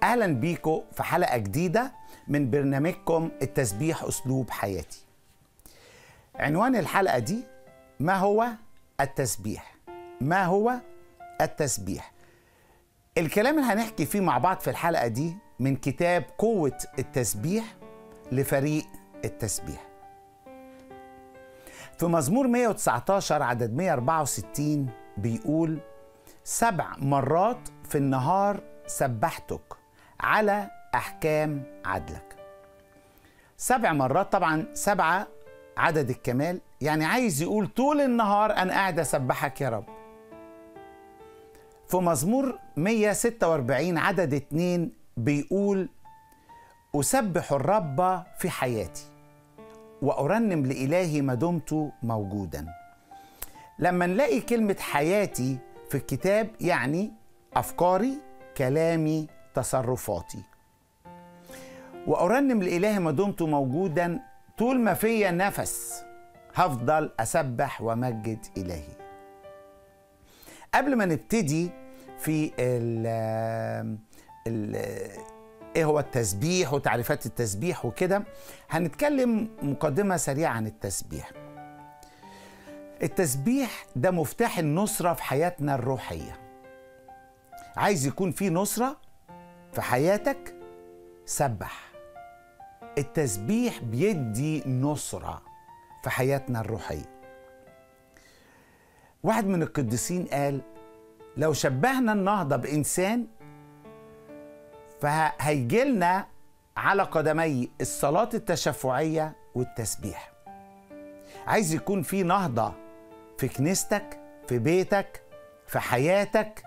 اهلا بيكم في حلقه جديده من برنامجكم التسبيح اسلوب حياتي عنوان الحلقه دي ما هو التسبيح ما هو التسبيح الكلام اللي هنحكي فيه مع بعض في الحلقه دي من كتاب قوه التسبيح لفريق التسبيح في مزمور 119 عدد 164 بيقول سبع مرات في النهار سبحتك على احكام عدلك سبع مرات طبعا سبعه عدد الكمال يعني عايز يقول طول النهار انا قاعد اسبحك يا رب في مزمور 146 عدد اتنين بيقول أسبح الرب في حياتي وأرنم لإلهي ما دمت موجودا لما نلاقي كلمة حياتي في الكتاب يعني أفكاري كلامي تصرفاتي وأرنم لإلهي ما دمت موجودا طول ما فيا نفس هفضل أسبح وأمجد إلهي قبل ما نبتدي في ال ال ايه هو التسبيح وتعريفات التسبيح وكده هنتكلم مقدمه سريعه عن التسبيح التسبيح ده مفتاح النصره في حياتنا الروحيه عايز يكون في نصره في حياتك سبح التسبيح بيدي نصره في حياتنا الروحيه واحد من القديسين قال لو شبهنا النهضه بانسان فهيجي لنا على قدمي الصلاه التشفعيه والتسبيح عايز يكون في نهضه في كنيستك في بيتك في حياتك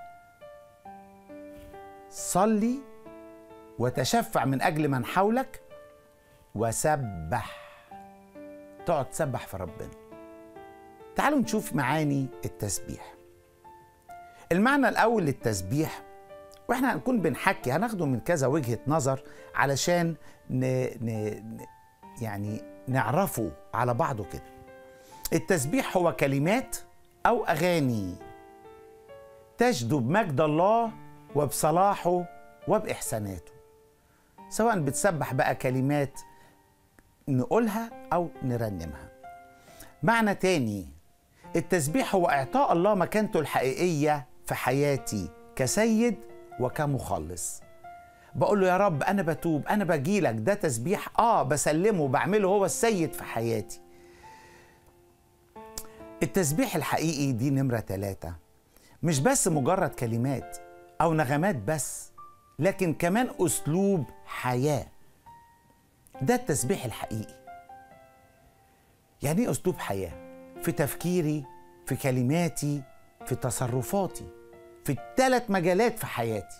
صلي وتشفع من اجل من حولك وسبح تقعد تسبح في ربنا تعالوا نشوف معاني التسبيح المعنى الاول للتسبيح واحنا هنكون بنحكي هناخده من كذا وجهه نظر علشان ن... ن... يعني نعرفه على بعضه كده التسبيح هو كلمات او اغاني تجذب مجد الله وبصلاحه وباحساناته سواء بتسبح بقى كلمات نقولها او نرنمها معنى تاني التسبيح هو اعطاء الله مكانته الحقيقيه في حياتي كسيد وكمخلص بقول له يا رب انا بتوب انا بجيلك ده تسبيح اه بسلمه بعمله هو السيد في حياتي التسبيح الحقيقي دي نمرة ثلاثة مش بس مجرد كلمات أو نغمات بس لكن كمان أسلوب حياة ده التسبيح الحقيقي يعني ايه أسلوب حياة؟ في تفكيري في كلماتي في تصرفاتي في الثلاث مجالات في حياتي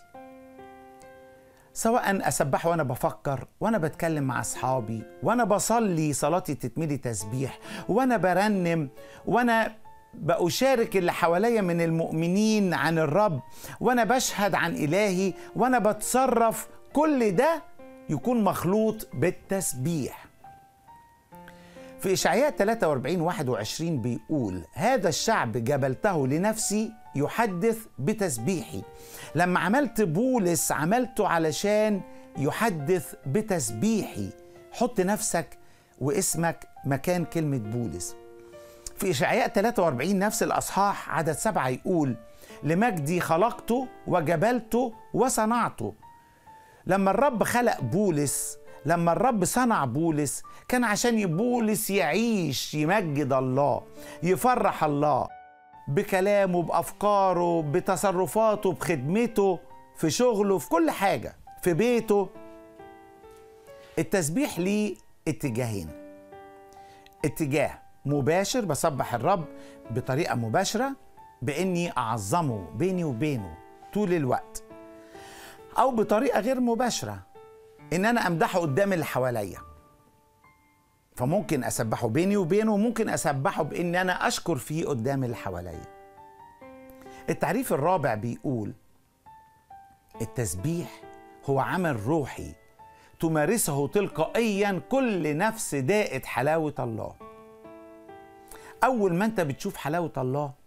سواء اسبح وانا بفكر وانا بتكلم مع اصحابي وانا بصلي صلاتي تتملي تسبيح وانا برنم وانا بأشارك اللي حواليا من المؤمنين عن الرب وانا بشهد عن الهي وانا بتصرف كل ده يكون مخلوط بالتسبيح في إشعياء 43 21 بيقول هذا الشعب جبلته لنفسي يحدث بتسبيحي لما عملت بولس عملته علشان يحدث بتسبيحي حط نفسك واسمك مكان كلمة بولس في إشعياء 43 نفس الأصحاح عدد سبعة يقول لمجدي خلقته وجبلته وصنعته لما الرب خلق بولس لما الرب صنع بولس كان عشان بولس يعيش يمجد الله يفرح الله بكلامه بافكاره بتصرفاته بخدمته في شغله في كل حاجه في بيته التسبيح ليه اتجاهين اتجاه مباشر بسبح الرب بطريقه مباشره باني اعظمه بيني وبينه طول الوقت او بطريقه غير مباشره ان انا امدحه قدام اللي حواليا فممكن اسبحه بيني وبينه وممكن اسبحه بان انا اشكر فيه قدام اللي حواليا التعريف الرابع بيقول التسبيح هو عمل روحي تمارسه تلقائيا كل نفس دائت حلاوه الله اول ما انت بتشوف حلاوه الله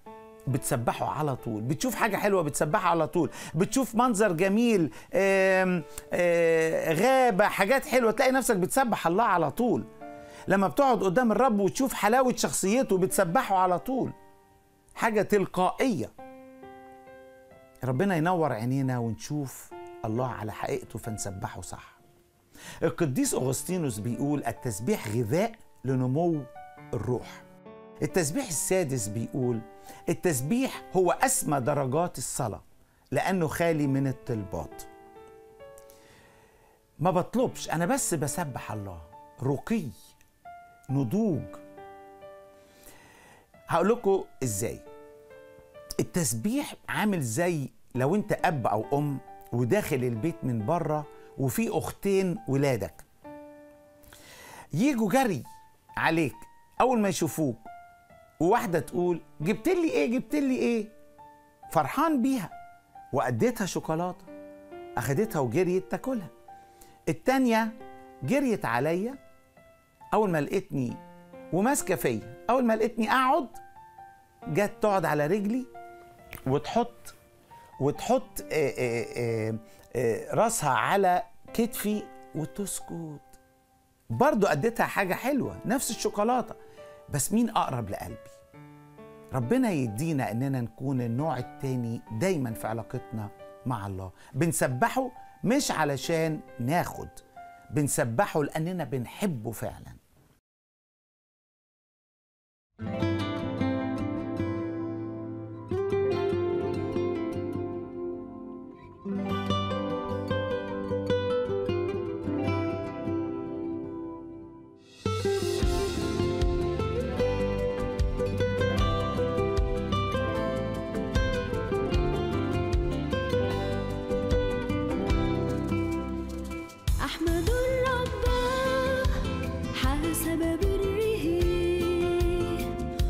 بتسبحه على طول بتشوف حاجة حلوة بتسبحها على طول بتشوف منظر جميل آم آم غابة حاجات حلوة تلاقي نفسك بتسبح الله على طول لما بتقعد قدام الرب وتشوف حلاوة شخصيته بتسبحه على طول حاجة تلقائية ربنا ينور عينينا ونشوف الله على حقيقته فنسبحه صح القديس أغسطينوس بيقول التسبيح غذاء لنمو الروح التسبيح السادس بيقول التسبيح هو أسمى درجات الصلاة لأنه خالي من الطلبات ما بطلبش أنا بس بسبح الله رقي نضوج هقول لكم ازاي التسبيح عامل زي لو انت اب او ام وداخل البيت من بره وفي اختين ولادك يجوا جري عليك اول ما يشوفوك وواحده تقول جبت لي ايه جبت لي ايه فرحان بيها واديتها شوكولاته اخدتها وجريت تاكلها التانيه جريت عليا اول ما لقيتني وماسكه فيا اول ما لقيتني اقعد جت تقعد على رجلي وتحط وتحط آه، آه، آه، آه، راسها على كتفي وتسكت برضو اديتها حاجه حلوه نفس الشوكولاته بس مين اقرب لقلبي ربنا يدينا اننا نكون النوع التاني دايما في علاقتنا مع الله بنسبحه مش علشان ناخد بنسبحه لاننا بنحبه فعلا أحمد الرب حسب بره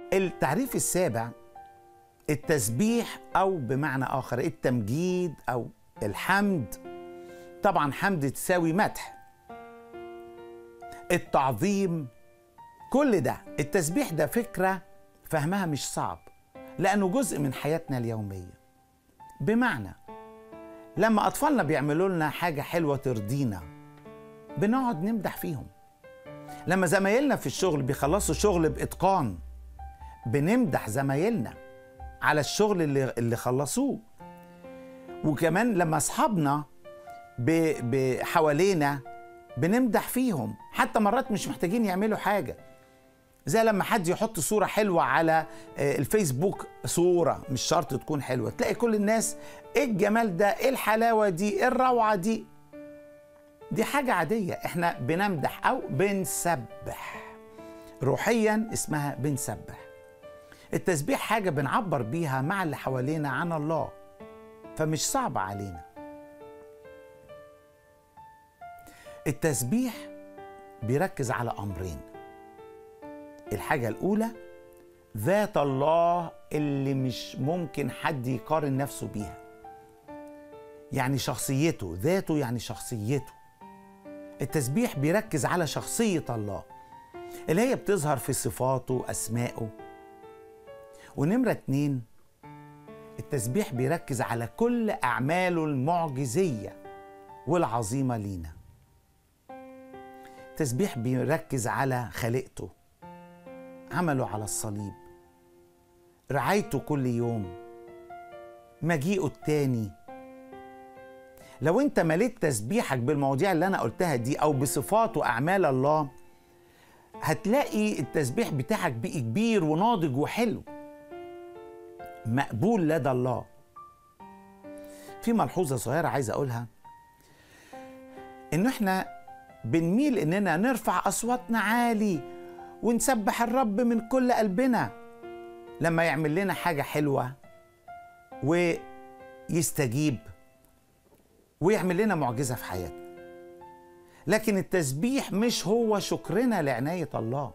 التعريف السابع التسبيح او بمعنى اخر التمجيد او الحمد طبعا حمد تساوي مدح التعظيم كل ده التسبيح ده فكره فهمها مش صعب لانه جزء من حياتنا اليوميه بمعنى لما اطفالنا بيعملوا لنا حاجه حلوه ترضينا بنقعد نمدح فيهم لما زمايلنا في الشغل بيخلصوا شغل باتقان بنمدح زمايلنا على الشغل اللي اللي خلصوه وكمان لما اصحابنا ب- ب- حوالينا بنمدح فيهم حتى مرات مش محتاجين يعملوا حاجه زي لما حد يحط صورة حلوة على آه، الفيسبوك صورة مش شرط تكون حلوة تلاقي كل الناس ايه الجمال ده ايه الحلاوة دي ايه الروعة دي دي حاجة عادية احنا بنمدح او بنسبح روحيا اسمها بنسبح التسبيح حاجة بنعبر بيها مع اللي حوالينا عن الله فمش صعبة علينا التسبيح بيركز على أمرين الحاجة الأولى ذات الله اللي مش ممكن حد يقارن نفسه بيها يعني شخصيته ذاته يعني شخصيته التسبيح بيركز على شخصية الله اللي هي بتظهر في صفاته أسمائه ونمرة اتنين التسبيح بيركز على كل أعماله المعجزية والعظيمة لينا التسبيح بيركز على خلقته عمله على الصليب رعايته كل يوم مجيئه التاني لو انت مليت تسبيحك بالمواضيع اللي انا قلتها دي او بصفات واعمال الله هتلاقي التسبيح بتاعك بقي كبير وناضج وحلو مقبول لدى الله في ملحوظه صغيره عايز اقولها ان احنا بنميل اننا نرفع اصواتنا عالي ونسبح الرب من كل قلبنا لما يعمل لنا حاجه حلوه ويستجيب ويعمل لنا معجزه في حياتنا لكن التسبيح مش هو شكرنا لعنايه الله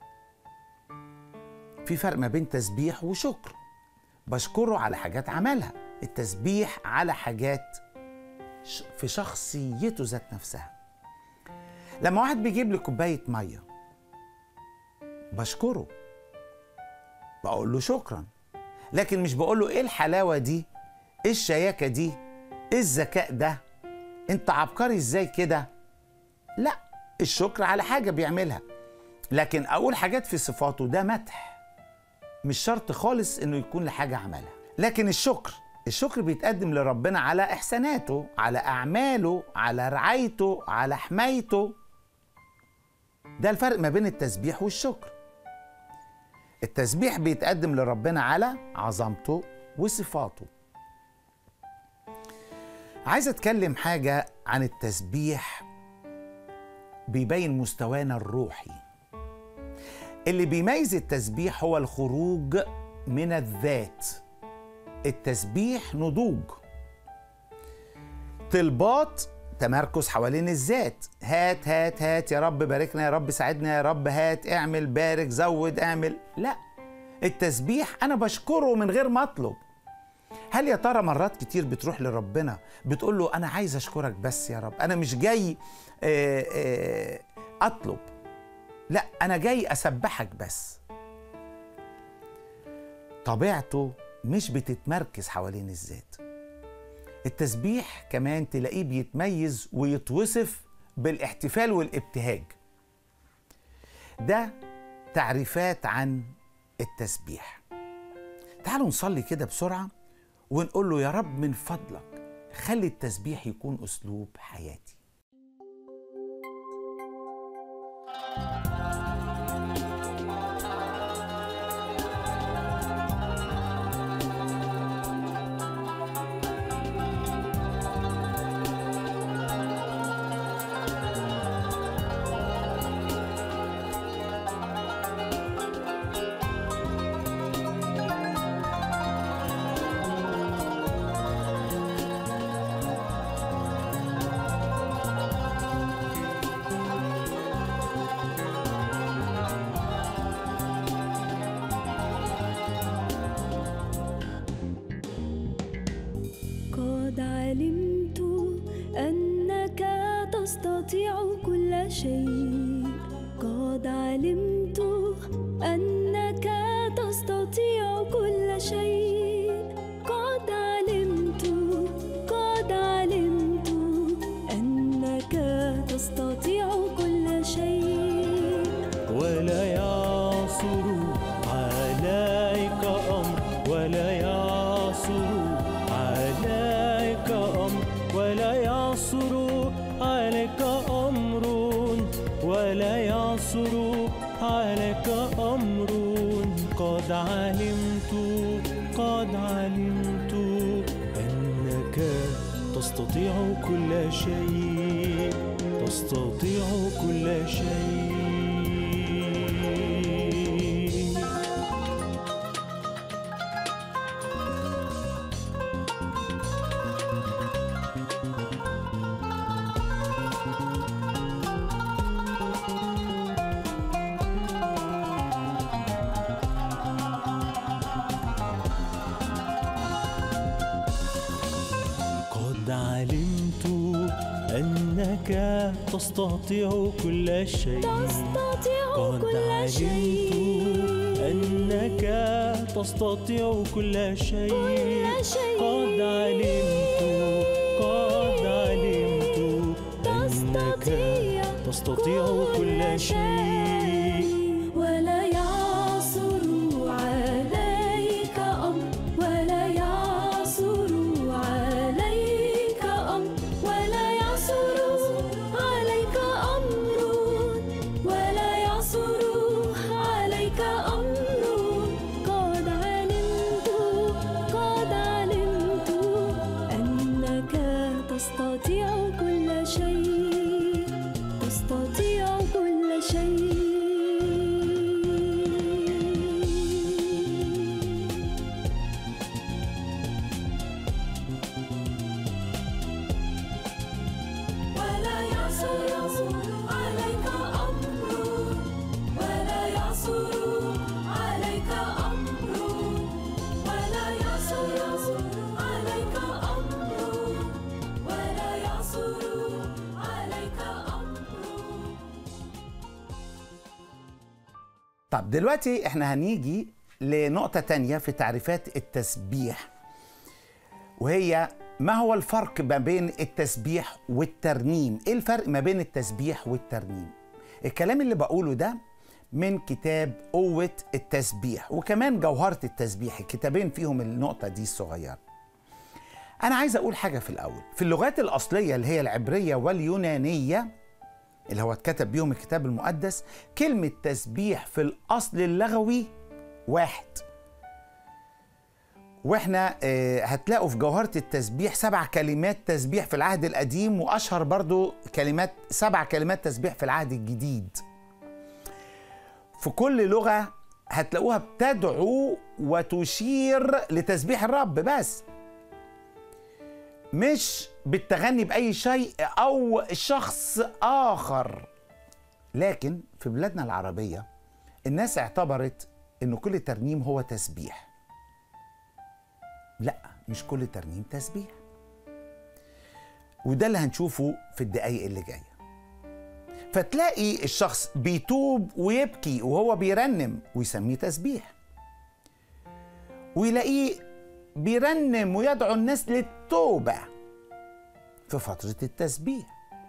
في فرق ما بين تسبيح وشكر بشكره على حاجات عملها التسبيح على حاجات ش- في شخصيته ذات نفسها لما واحد بيجيب لي كوبايه ميه بشكره بقول له شكرا لكن مش بقول له ايه الحلاوه دي ايه الشياكه دي ايه الذكاء ده انت عبقري ازاي كده لا الشكر على حاجه بيعملها لكن اقول حاجات في صفاته ده مدح مش شرط خالص انه يكون لحاجه عملها لكن الشكر الشكر بيتقدم لربنا على احساناته على اعماله على رعايته على حمايته ده الفرق ما بين التسبيح والشكر التسبيح بيتقدم لربنا على عظمته وصفاته عايز اتكلم حاجه عن التسبيح بيبين مستوانا الروحي اللي بيميز التسبيح هو الخروج من الذات التسبيح نضوج طلبات تمركز حوالين الذات هات هات هات يا رب باركنا يا رب ساعدنا يا رب هات اعمل بارك زود اعمل لا التسبيح انا بشكره من غير ما اطلب هل يا ترى مرات كتير بتروح لربنا بتقول له انا عايز اشكرك بس يا رب انا مش جاي آه، آه، اطلب لا انا جاي اسبحك بس طبيعته مش بتتمركز حوالين الذات التسبيح كمان تلاقيه بيتميز ويتوصف بالاحتفال والابتهاج ده تعريفات عن التسبيح تعالوا نصلي كده بسرعة ونقول له يا رب من فضلك خلي التسبيح يكون أسلوب حياتي شيء قد علمت قد علمت أنك تستطيع كل شيء ولا يعصر عليك أمر ولا يعصر عليك أمر ولا يعصر عليك أمر ولا يعصر عليك أمر قد علمت قد علمت أنك تستطيع كل شيء تستطيع كل شيء قد علمت أنك تستطيع كل شيء تستطيع قد كل علمت شيء أنك تستطيع كل شيء كل شيء. قد علمت قد علمت أنك تستطيع تستطيع كل شيء ولا يعصر عليك أمر ولا يعصر عليك أمر ولا يعصر عليك أمر ولا يعصر عليك أمر قد علمت قد علمت أنك تستطيع كل شيء تستطيع كل شيء ولا يعصر عليك أمر ولا يعصر عليك أمر ولا يعصر عليك أمر ولا يعصر عليك أمر طب دلوقتي احنا هنيجي لنقطة تانية في تعريفات التسبيح وهي ما هو الفرق ما بين التسبيح والترنيم ايه الفرق ما بين التسبيح والترنيم الكلام اللي بقوله ده من كتاب قوة التسبيح وكمان جوهرة التسبيح الكتابين فيهم النقطة دي الصغيرة أنا عايز أقول حاجة في الأول في اللغات الأصلية اللي هي العبرية واليونانية اللي هو اتكتب بيهم الكتاب المقدس كلمة تسبيح في الأصل اللغوي واحد واحنا آه، هتلاقوا في جوهرة التسبيح سبع كلمات تسبيح في العهد القديم وأشهر برضو كلمات سبع كلمات تسبيح في العهد الجديد في كل لغة هتلاقوها بتدعو وتشير لتسبيح الرب بس مش بالتغني بأي شيء أو شخص آخر لكن في بلادنا العربية الناس اعتبرت إن كل ترنيم هو تسبيح لا مش كل ترنيم تسبيح وده اللي هنشوفه في الدقايق اللي جايه فتلاقي الشخص بيتوب ويبكي وهو بيرنم ويسميه تسبيح ويلاقيه بيرنم ويدعو الناس للتوبه في فتره التسبيح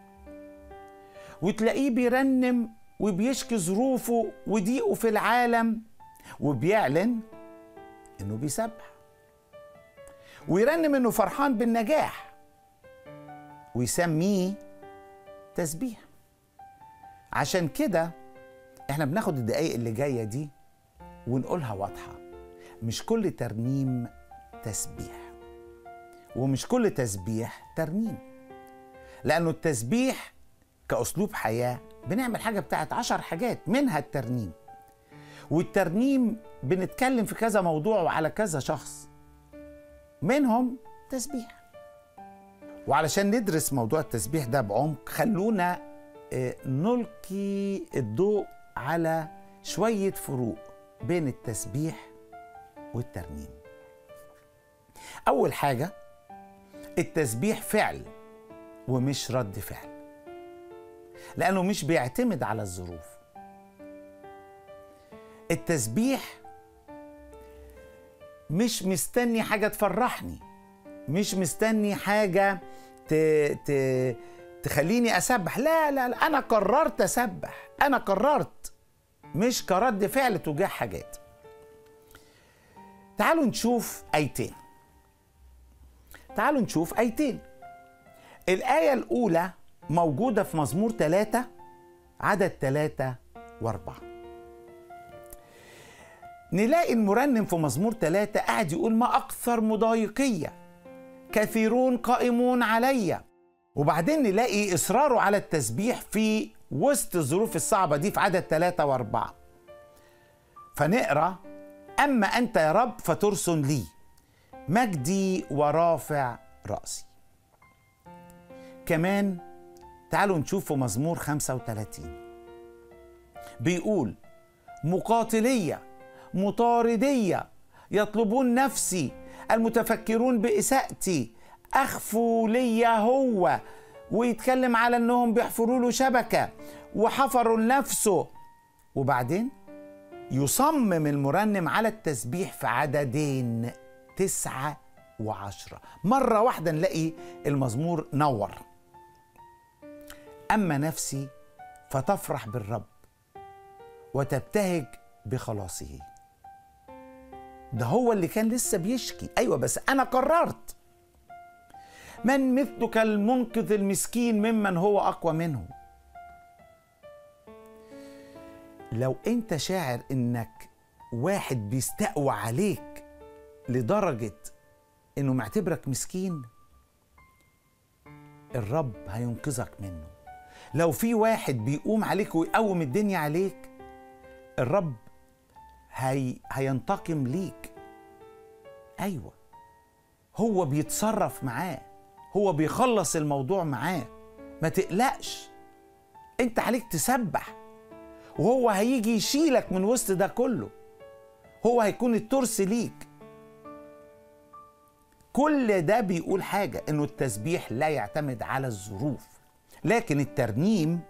وتلاقيه بيرنم وبيشكي ظروفه وضيقه في العالم وبيعلن انه بيسبح ويرنم انه فرحان بالنجاح ويسميه تسبيح عشان كده احنا بناخد الدقايق اللي جايه دي ونقولها واضحه مش كل ترنيم تسبيح ومش كل تسبيح ترنيم لانه التسبيح كاسلوب حياه بنعمل حاجه بتاعت عشر حاجات منها الترنيم والترنيم بنتكلم في كذا موضوع وعلى كذا شخص منهم تسبيح وعلشان ندرس موضوع التسبيح ده بعمق خلونا آه، نلقي الضوء على شوية فروق بين التسبيح والترنيم أول حاجة التسبيح فعل ومش رد فعل لأنه مش بيعتمد على الظروف مش مستني حاجة تفرحني مش مستني حاجة ت... ت... تخليني أسبح لا لا لا أنا قررت أسبح أنا قررت مش كرد فعل تجاه حاجات تعالوا نشوف آيتين تعالوا نشوف آيتين الآية الأولى موجودة في مزمور ثلاثة عدد ثلاثة وأربعة نلاقي المرنم في مزمور ثلاثة قاعد يقول ما أكثر مضايقية كثيرون قائمون عليّ وبعدين نلاقي إصراره على التسبيح في وسط الظروف الصعبة دي في عدد ثلاثة وأربعة فنقرأ أما أنت يا رب فترسل لي مجدي ورافع رأسي كمان تعالوا نشوف في مزمور 35 بيقول مقاتلية مطاردية يطلبون نفسي المتفكرون بإساءتي أخفوا لي هو ويتكلم على أنهم بيحفروا له شبكة وحفروا لنفسه وبعدين يصمم المرنم على التسبيح في عددين تسعة وعشرة مرة واحدة نلاقي المزمور نور أما نفسي فتفرح بالرب وتبتهج بخلاصه ده هو اللي كان لسه بيشكي أيوة بس أنا قررت من مثلك المنقذ المسكين ممن هو اقوى منه لو انت شاعر انك واحد بيستقوى عليك لدرجه انه معتبرك مسكين الرب هينقذك منه لو في واحد بيقوم عليك ويقوم الدنيا عليك الرب هي هينتقم ليك ايوه هو بيتصرف معاه هو بيخلص الموضوع معاه ما تقلقش انت عليك تسبح وهو هيجي يشيلك من وسط ده كله هو هيكون الترس ليك كل ده بيقول حاجة انه التسبيح لا يعتمد على الظروف لكن الترنيم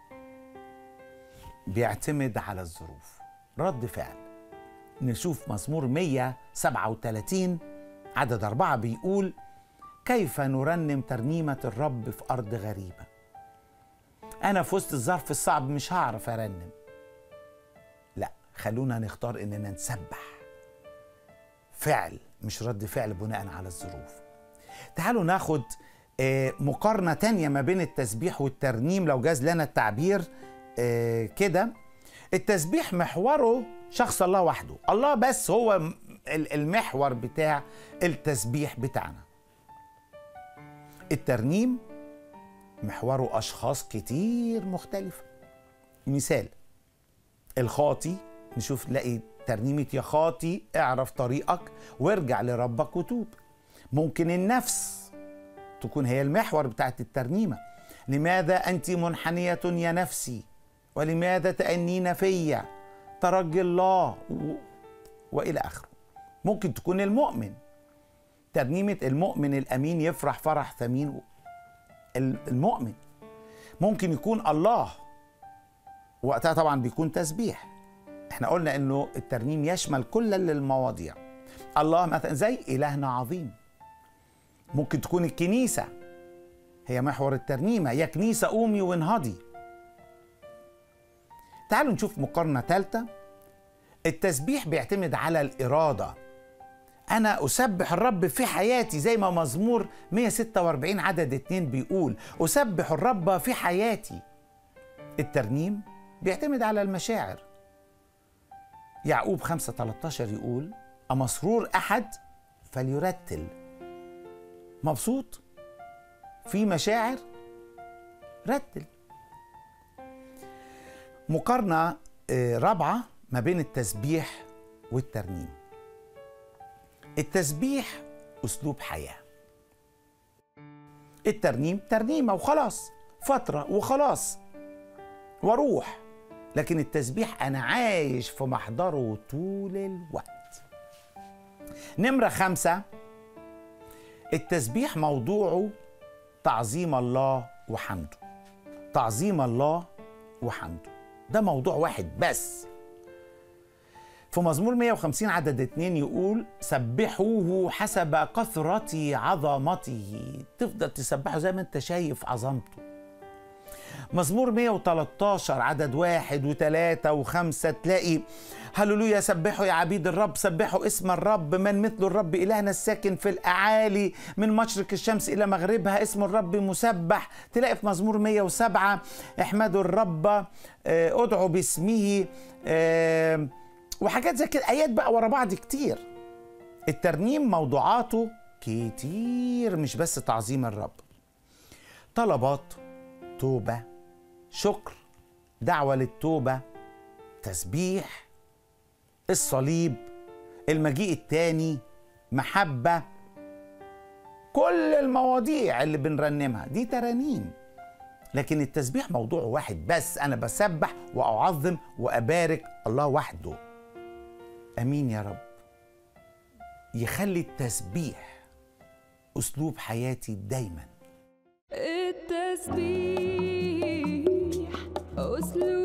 بيعتمد على الظروف رد فعل نشوف مزمور 137 عدد أربعة بيقول كيف نرنم ترنيمة الرب في أرض غريبة أنا في وسط الظرف الصعب مش هعرف أرنم لا خلونا نختار إننا نسبح فعل مش رد فعل بناء على الظروف تعالوا ناخد آه، مقارنة تانية ما بين التسبيح والترنيم لو جاز لنا التعبير آه، كده التسبيح محوره شخص الله وحده الله بس هو م- ال- المحور بتاع التسبيح بتاعنا الترنيم محوره أشخاص كتير مختلفة مثال الخاطي نشوف نلاقي ترنيمة يا خاطي اعرف طريقك وارجع لربك وتوب ممكن النفس تكون هي المحور بتاعت الترنيمة لماذا أنت منحنية يا نفسي ولماذا تأنين فيا ترجي الله و... وإلى آخره ممكن تكون المؤمن ترنيمة المؤمن الأمين يفرح فرح ثمين ال- المؤمن ممكن يكون الله وقتها طبعا بيكون تسبيح احنا قلنا انه الترنيم يشمل كل المواضيع الله مثلا زي إلهنا عظيم ممكن تكون الكنيسة هي محور الترنيمة يا كنيسة قومي وانهضي تعالوا نشوف مقارنة ثالثة التسبيح بيعتمد على الإرادة أنا أسبح الرب في حياتي زي ما مزمور 146 عدد 2 بيقول أسبح الرب في حياتي الترنيم بيعتمد على المشاعر يعقوب 5 13 يقول أمسرور أحد فليرتل مبسوط في مشاعر رتل مقارنة آه، رابعة ما بين التسبيح والترنيم التسبيح أسلوب حياة الترنيم ترنيمة وخلاص فترة وخلاص واروح لكن التسبيح أنا عايش في محضره طول الوقت نمرة خمسة التسبيح موضوعه تعظيم الله وحمده تعظيم الله وحمده ده موضوع واحد بس في مزمور 150 عدد اتنين يقول سبحوه حسب كثرة عظمته تفضل تسبحه زي ما انت شايف عظمته مزمور 113 عدد واحد وثلاثة وخمسة تلاقي هللويا سبحوا يا عبيد الرب سبحوا اسم الرب من مثل الرب إلهنا الساكن في الأعالي من مشرق الشمس إلى مغربها اسم الرب مسبح تلاقي في مزمور 107 احمدوا الرب آه، ادعوا باسمه آه، وحاجات زي كده آيات بقى ورا بعض كتير الترنيم موضوعاته كتير مش بس تعظيم الرب طلبات توبة شكر دعوة للتوبة تسبيح الصليب المجيء التاني محبة كل المواضيع اللي بنرنمها دي ترانيم لكن التسبيح موضوع واحد بس أنا بسبح وأعظم وأبارك الله وحده أمين يا رب يخلي التسبيح أسلوب حياتي دايماً التسبيح أسلوب